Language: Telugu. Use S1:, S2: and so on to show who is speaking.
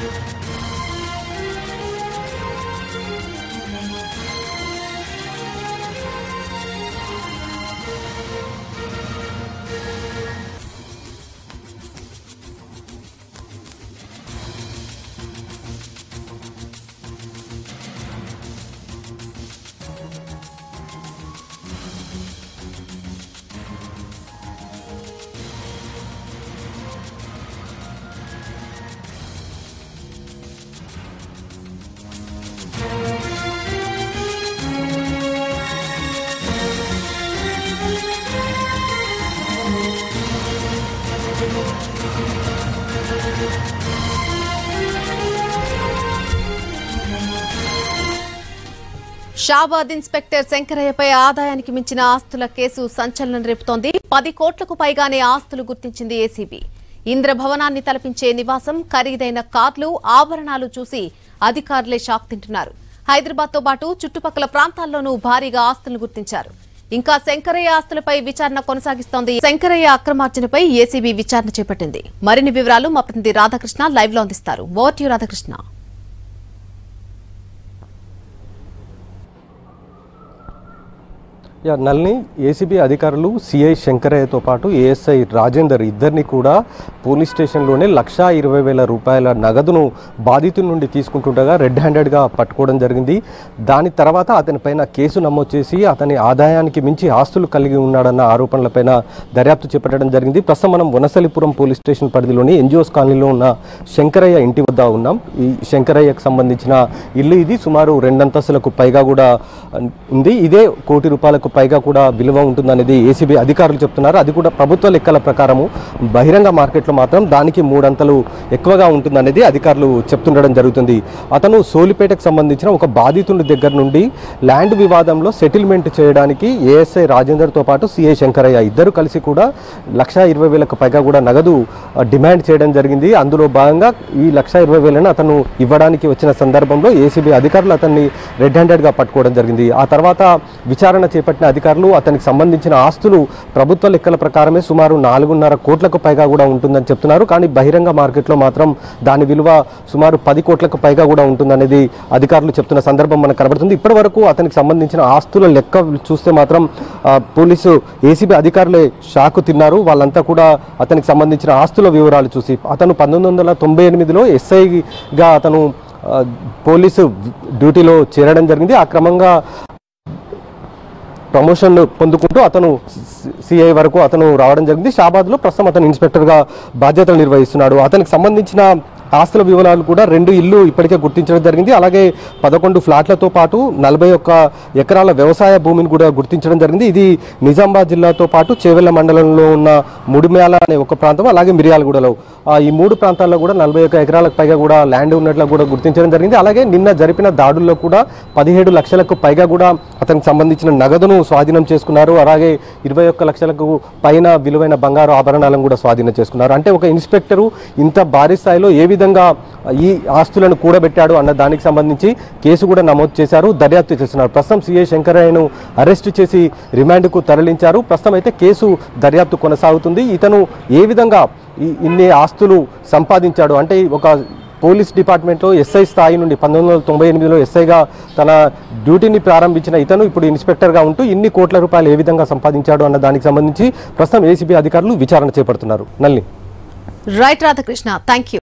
S1: షాబాద్ ఇన్స్పెక్టర్ శంకరయ్యపై ఆదాయానికి మించిన ఆస్తుల కేసు సంచలనం రేపుతోంది పది కోట్లకు పైగానే ఆస్తులు గుర్తించింది ఏసీబీ ఇంద్రభవనాన్ని తలపించే నివాసం ఖరీదైన కార్లు ఆభరణాలు చూసి అధికారులే షాక్ తింటున్నారు హైదరాబాద్ తో పాటు చుట్టుపక్కల ప్రాంతాల్లోనూ భారీగా ఆస్తులు గుర్తించారు ఇంకా శంకరయ్య ఆస్తులపై విచారణ కొనసాగిస్తోంది శంకరయ్య అక్రమార్జనపై ఏసీబీ విచారణ చేపట్టింది మరిన్ని వివరాలు మా ప్రతినిధి రాధాకృష్ణ లైవ్ లో అందిస్తారు ఓవర్ టు యు, రాధాకృష్ణ
S2: యా నల్ని ఏసీబీ అధికారులు సిఐ శంకరయ్యతో పాటు ఏఎస్ఐ రాజేందర్ ఇద్దరిని కూడా పోలీస్ స్టేషన్లోనే లక్షా ఇరవై వేల రూపాయల నగదును బాధితుల నుండి తీసుకుంటుండగా రెడ్ హ్యాండెడ్గా పట్టుకోవడం జరిగింది దాని తర్వాత అతనిపైన కేసు నమోదు చేసి అతని ఆదాయానికి మించి ఆస్తులు కలిగి ఉన్నాడన్న ఆరోపణలపైన దర్యాప్తు చేపట్టడం జరిగింది ప్రస్తుతం మనం వనసలిపురం పోలీస్ స్టేషన్ పరిధిలోని ఎన్జిఓస్ కాలనీలో ఉన్న శంకరయ్య ఇంటి వద్ద ఉన్నాం ఈ శంకరయ్యకు సంబంధించిన ఇల్లు ఇది సుమారు రెండంతస్తులకు పైగా కూడా ఉంది ఇదే కోటి రూపాయలకు పైగా కూడా విలువ ఉంటుందనేది ఏసీబీ అధికారులు చెప్తున్నారు అది కూడా ప్రభుత్వ లెక్కల ప్రకారము బహిరంగ మార్కెట్లో మాత్రం దానికి మూడంతలు ఎక్కువగా ఉంటుందనేది అధికారులు చెప్తుండడం జరుగుతుంది అతను సోలిపేటకు సంబంధించిన ఒక బాధితుడి దగ్గర నుండి ల్యాండ్ వివాదంలో సెటిల్మెంట్ చేయడానికి ఏఎస్ఐ రాజేందర్తో పాటు సిఐ శంకరయ్య ఇద్దరు కలిసి కూడా లక్ష ఇరవై వేలకు పైగా కూడా నగదు ఆ, డిమాండ్ చేయడం జరిగింది అందులో భాగంగా ఈ లక్ష ఇరవై వేలను అతను ఇవ్వడానికి వచ్చిన సందర్భంలో ఏసీబీ అధికారులు అతన్ని రెడ్ హ్యాండెడ్గా పట్టుకోవడం జరిగింది ఆ తర్వాత విచారణ చేపట్టిన అధికారులు అతనికి సంబంధించిన ఆస్తులు ప్రభుత్వ లెక్కల ప్రకారమే సుమారు నాలుగున్నర కోట్లకు పైగా కూడా ఉంటుందని చెప్తున్నారు కానీ బహిరంగ మార్కెట్లో మాత్రం దాని విలువ సుమారు పది కోట్లకు పైగా కూడా ఉంటుందనేది అధికారులు చెప్తున్న సందర్భం మనకు కనబడుతుంది ఇప్పటి వరకు అతనికి సంబంధించిన ఆస్తుల లెక్క చూస్తే మాత్రం ఆ, పోలీసు ఏసీబీ అధికారులే షాకు తిన్నారు వాళ్ళంతా కూడా అతనికి సంబంధించిన ఆస్తుల వివరాలు చూసి అతను పంతొమ్మిది వందల తొంభై ఎనిమిదిలో ఎస్ఐగా అతను ఆ, పోలీసు డ్యూటీలో చేరడం జరిగింది ఆ క్రమంగా ప్రమోషన్ పొందుకుంటూ అతను సిఐ వరకు అతను రావడం జరిగింది షాబాద్లో ప్రస్తుతం అతను ఇన్స్పెక్టర్గా బాధ్యతలు నిర్వహిస్తున్నాడు అతనికి సంబంధించిన ఆస్తుల వివరాలు కూడా రెండు ఇల్లు ఇప్పటికే గుర్తించడం జరిగింది అలాగే పదకొండు ఫ్లాట్లతో పాటు నలభై ఒక్క ఎకరాల వ్యవసాయ భూమిని కూడా గుర్తించడం జరిగింది ఇది నిజామాబాద్ జిల్లాతో పాటు చేవెళ్ల మండలంలో ఉన్న ముడిమేల అనే ఒక ప్రాంతం అలాగే మిర్యాలగూడలో ఆ, ఈ మూడు ప్రాంతాల్లో కూడా నలభై ఒక్క ఎకరాలకు పైగా కూడా ల్యాండ్ ఉన్నట్లు కూడా గుర్తించడం జరిగింది అలాగే నిన్న జరిపిన దాడుల్లో కూడా పదిహేడు లక్షలకు పైగా కూడా అతనికి సంబంధించిన నగదును స్వాధీనం చేసుకున్నారు అలాగే ఇరవై ఒక్క లక్షలకు పైన విలువైన బంగారు ఆభరణాలను కూడా స్వాధీనం చేసుకున్నారు అంటే ఒక ఇన్స్పెక్టరు ఇంత భారీ స్థాయిలో ఏ విధంగా ఈ ఆస్తులను కూడబెట్టాడు అన్న దానికి సంబంధించి కేసు కూడా నమోదు చేశారు దర్యాప్తు చేస్తున్నారు ప్రస్తుతం సిఐ శంకరయ్యను అరెస్టు చేసి రిమాండ్కు తరలించారు ప్రస్తుతం అయితే కేసు దర్యాప్తు కొనసాగుతుంది ఇతను ఏ విధంగా ఈ ఇన్ని ఆస్తులు సంపాదించాడు అంటే ఒక పోలీస్ డిపార్ట్మెంట్లో ఎస్ఐ స్థాయి నుండి పంతొమ్మిది వందల తొంభై ఎనిమిదిలో ఎస్ఐగా తన డ్యూటీని ప్రారంభించిన ఇతను ఇప్పుడు ఇన్స్పెక్టర్గా ఉంటూ ఇన్ని కోట్ల రూపాయలు ఏ విధంగా సంపాదించాడు అన్న దానికి సంబంధించి ప్రస్తుతం ఏసీబీ అధికారులు విచారణ చేపడుతున్నారు నల్లి
S1: రైట్ రాధాకృష్ణ థ్యాంక్ యూ